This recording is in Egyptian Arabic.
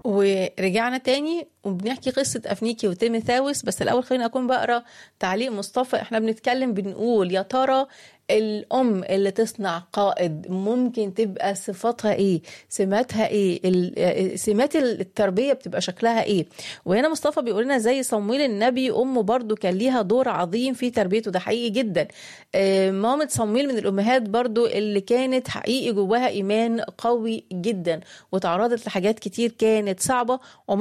ورجعنا تاني وبنحكي قصة أفنيكي وتيموثاوس بس الأول خلينا أكون بقرا تعليق مصطفى احنا بنتكلم بنقول يا ترى الأم اللي تصنع قائد ممكن تبقى صفاتها إيه سماتها إيه ال- سمات التربية بتبقى شكلها إيه وهنا مصطفى بيقول لنا زي صمويل النبي أمه برضو كان ليها دور عظيم في تربيته ده حقيقي جدا آه، مامة صمويل من الأمهات برضو اللي كانت حقيقي جواها إيمان قوي جدا وتعرضت لحاجات كتير كانت صعبة